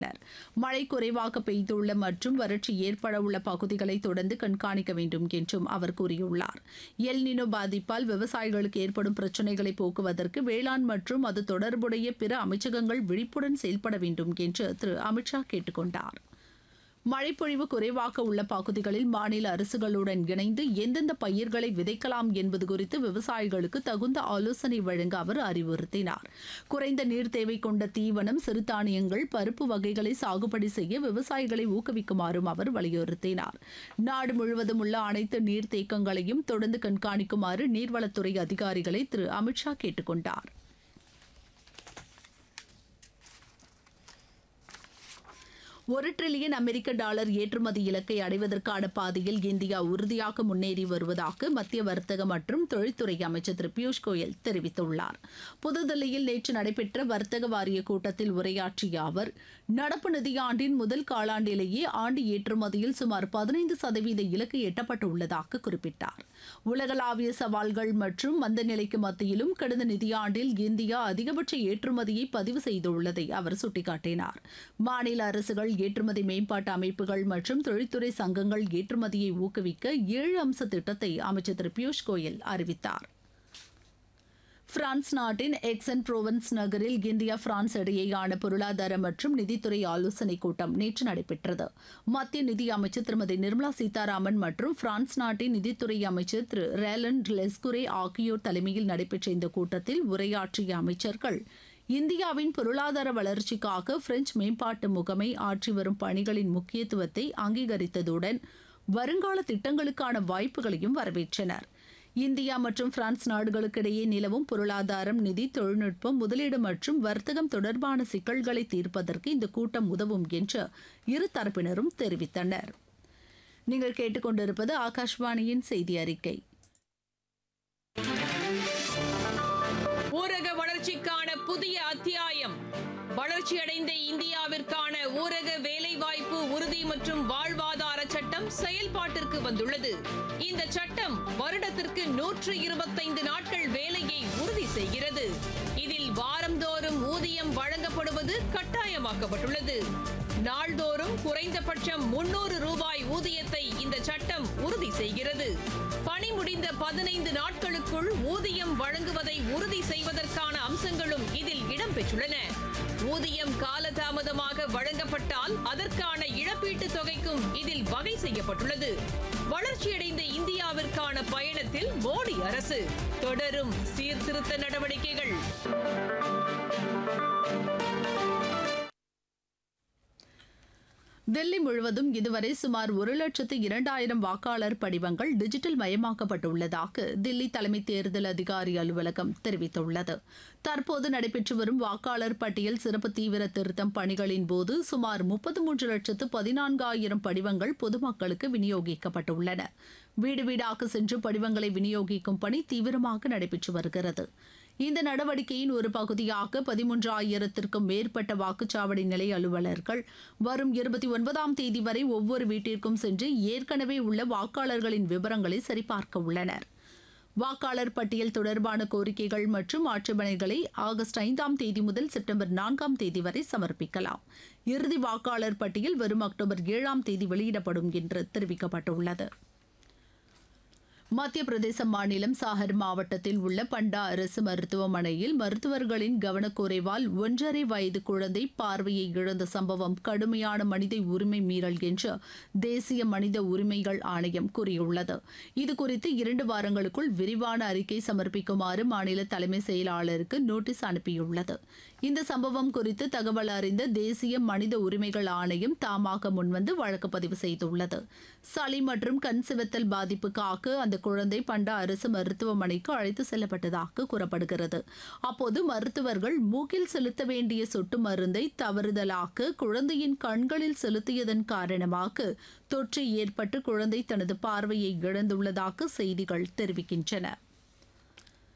மழை குறைவாக பெய்துள்ள மற்றும் வறட்சி ஏற்பட உள்ள பகுதிகளை தொடர்ந்து கண்காணிக்க வேண்டும் என்றும் அவர் கூறியுள்ளார் எல்னினோ பாதிப்பால் விவசாயிகளுக்கு ஏற்படும் பிரச்சினைகளை போக்குவதற்கு வேளாண் மற்றும் அது தொடர்புடைய பிற அமைச்சகங்கள் விழிப்புடன் செயல்பட வேண்டும் என்று திரு அமித்ஷா கேட்டுக்கொண்டார் மழைப்பொழிவு குறைவாக உள்ள பகுதிகளில் மாநில அரசுகளுடன் இணைந்து எந்தெந்த பயிர்களை விதைக்கலாம் என்பது குறித்து விவசாயிகளுக்கு தகுந்த ஆலோசனை வழங்க அவர் அறிவுறுத்தினார் குறைந்த நீர் தேவை கொண்ட தீவனம் சிறுதானியங்கள் பருப்பு வகைகளை சாகுபடி செய்ய விவசாயிகளை ஊக்குவிக்குமாறும் அவர் வலியுறுத்தினார் நாடு முழுவதும் உள்ள அனைத்து நீர்த்தேக்கங்களையும் தொடர்ந்து கண்காணிக்குமாறு நீர்வளத்துறை அதிகாரிகளை திரு அமித்ஷா கேட்டுக்கொண்டார் ஒரு டிரில்லியன் அமெரிக்க டாலர் ஏற்றுமதி இலக்கை அடைவதற்கான பாதையில் இந்தியா உறுதியாக முன்னேறி வருவதாக மத்திய வர்த்தக மற்றும் தொழில்துறை அமைச்சர் திரு பியூஷ் கோயல் தெரிவித்துள்ளார் புதுதில்லியில் நேற்று நடைபெற்ற வர்த்தக வாரிய கூட்டத்தில் உரையாற்றிய அவர் நடப்பு நிதியாண்டின் முதல் காலாண்டிலேயே ஆண்டு ஏற்றுமதியில் சுமார் பதினைந்து சதவீத இலக்கு எட்டப்பட்டுள்ளதாக குறிப்பிட்டார் உலகளாவிய சவால்கள் மற்றும் மந்த நிலைக்கு மத்தியிலும் கடந்த நிதியாண்டில் இந்தியா அதிகபட்ச ஏற்றுமதியை பதிவு செய்துள்ளதை அவர் சுட்டிக்காட்டினார் மாநில அரசுகள் ஏற்றுமதி மேம்பாட்டு அமைப்புகள் மற்றும் தொழில்துறை சங்கங்கள் ஏற்றுமதியை ஊக்குவிக்க ஏழு அம்ச திட்டத்தை அமைச்சர் திரு பியூஷ் கோயல் அறிவித்தார் பிரான்ஸ் நாட்டின் எக்ஸன் புரோவன்ஸ் நகரில் இந்தியா பிரான்ஸ் இடையேயான பொருளாதார மற்றும் நிதித்துறை ஆலோசனைக் கூட்டம் நேற்று நடைபெற்றது மத்திய நிதி அமைச்சர் திருமதி நிர்மலா சீதாராமன் மற்றும் பிரான்ஸ் நாட்டின் நிதித்துறை அமைச்சர் திரு ரேலன் லெஸ்குரே ஆகியோர் தலைமையில் நடைபெற்ற இந்த கூட்டத்தில் உரையாற்றிய அமைச்சர்கள் இந்தியாவின் பொருளாதார வளர்ச்சிக்காக பிரெஞ்சு மேம்பாட்டு முகமை ஆற்றி வரும் பணிகளின் முக்கியத்துவத்தை அங்கீகரித்ததுடன் வருங்கால திட்டங்களுக்கான வாய்ப்புகளையும் வரவேற்றனர் இந்தியா மற்றும் பிரான்ஸ் நாடுகளுக்கிடையே நிலவும் பொருளாதாரம் நிதி தொழில்நுட்பம் முதலீடு மற்றும் வர்த்தகம் தொடர்பான சிக்கல்களை தீர்ப்பதற்கு இந்த கூட்டம் உதவும் என்று இரு தரப்பினரும் தெரிவித்தனர் நீங்கள் கேட்டுக்கொண்டிருப்பது ஆகாஷ்வாணியின் செய்தி அறிக்கை ஊரக வளர்ச்சிக்கான புதிய அத்தியாயம் வளர்ச்சியடைந்த இந்தியாவிற்கான ஊரக வேலைவாய்ப்பு உறுதி மற்றும் வாழ்வாதார சட்டம் செயல்பாட்டிற்கு வந்துள்ளது இந்த சட்டம் வருடத்திற்கு நூற்று இருபத்தைந்து நாட்கள் வேலையை உறுதி செய்கிறது இதில் வாரந்தோறும் ஊதியம் வழங்கப்படுவது கட்டாயமாக்கப்பட்டுள்ளது நாள்தோறும் குறைந்தபட்சம் முன்னூறு ரூபாய் ஊதியத்தை இந்த சட்டம் உறுதி செய்கிறது பணி முடிந்த பதினைந்து நாட்களுக்குள் ஊதியம் வழங்குவதை உறுதி செய்வதற்கான அம்சங்களும் இதில் இடம்பெற்றுள்ளன ஊதியம் காலதாமதமாக வழங்கப்பட்டால் அதற்கான இழப்பீட்டுத் தொகைக்கும் இதில் வகை செய்யப்பட்டுள்ளது வளர்ச்சியடைந்த இந்தியாவிற்கான பயணத்தில் மோடி அரசு தொடரும் சீர்திருத்த நடவடிக்கைகள் தில்லி முழுவதும் இதுவரை சுமார் ஒரு லட்சத்து இரண்டாயிரம் வாக்காளர் படிவங்கள் டிஜிட்டல் மயமாக்கப்பட்டுள்ளதாக தில்லி தலைமை தேர்தல் அதிகாரி அலுவலகம் தெரிவித்துள்ளது தற்போது நடைபெற்று வரும் வாக்காளர் பட்டியல் சிறப்பு தீவிர திருத்தம் பணிகளின் போது சுமார் முப்பத்து மூன்று லட்சத்து பதினான்காயிரம் படிவங்கள் பொதுமக்களுக்கு விநியோகிக்கப்பட்டுள்ளன வீடு வீடாக சென்று படிவங்களை விநியோகிக்கும் பணி தீவிரமாக நடைபெற்று வருகிறது இந்த நடவடிக்கையின் ஒரு பகுதியாக பதிமூன்றாயிரத்திற்கும் மேற்பட்ட வாக்குச்சாவடி நிலைய அலுவலர்கள் வரும் இருபத்தி ஒன்பதாம் தேதி வரை ஒவ்வொரு வீட்டிற்கும் சென்று ஏற்கனவே உள்ள வாக்காளர்களின் விவரங்களை சரிபார்க்க உள்ளனர் வாக்காளர் பட்டியல் தொடர்பான கோரிக்கைகள் மற்றும் ஆட்சேபனைகளை ஆகஸ்ட் ஐந்தாம் தேதி முதல் செப்டம்பர் நான்காம் தேதி வரை சமர்ப்பிக்கலாம் இறுதி வாக்காளர் பட்டியல் வரும் அக்டோபர் ஏழாம் தேதி வெளியிடப்படும் என்று தெரிவிக்கப்பட்டுள்ளது மத்திய பிரதேச மாநிலம் சாகர் மாவட்டத்தில் உள்ள பண்டா அரசு மருத்துவமனையில் மருத்துவர்களின் கவனக்குறைவால் ஒன்றரை வயது குழந்தை பார்வையை இழந்த சம்பவம் கடுமையான மனித உரிமை மீறல் என்று தேசிய மனித உரிமைகள் ஆணையம் கூறியுள்ளது இதுகுறித்து இரண்டு வாரங்களுக்குள் விரிவான அறிக்கை சமர்ப்பிக்குமாறு மாநில தலைமை செயலாளருக்கு நோட்டீஸ் அனுப்பியுள்ளது இந்த சம்பவம் குறித்து தகவல் அறிந்த தேசிய மனித உரிமைகள் ஆணையம் தாமாக முன்வந்து வழக்கு பதிவு செய்துள்ளது சளி மற்றும் கண் சிவத்தல் பாதிப்புக்காக அந்த குழந்தை பண்டா அரசு மருத்துவமனைக்கு அழைத்து செல்லப்பட்டதாக கூறப்படுகிறது அப்போது மருத்துவர்கள் மூக்கில் செலுத்த வேண்டிய சொட்டு மருந்தை தவறுதலாக குழந்தையின் கண்களில் செலுத்தியதன் காரணமாக தொற்று ஏற்பட்டு குழந்தை தனது பார்வையை இழந்துள்ளதாக செய்திகள் தெரிவிக்கின்றன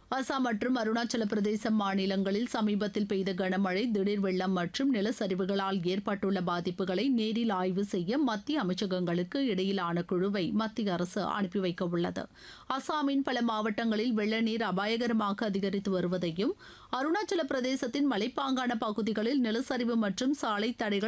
அசாம் மற்றும் அருணாச்சல பிரதேச மாநிலங்களில் சமீபத்தில் பெய்த கனமழை திடீர் வெள்ளம் மற்றும் நிலச்சரிவுகளால் ஏற்பட்டுள்ள பாதிப்புகளை நேரில் ஆய்வு செய்ய மத்திய அமைச்சகங்களுக்கு இடையிலான குழுவை மத்திய அரசு அனுப்பி வைக்க உள்ளது அசாமின் பல மாவட்டங்களில் வெள்ள நீர் அபாயகரமாக அதிகரித்து வருவதையும் அருணாச்சல பிரதேசத்தின் மலைப்பாங்கான பகுதிகளில் நிலச்சரிவு மற்றும் சாலை தடைகள்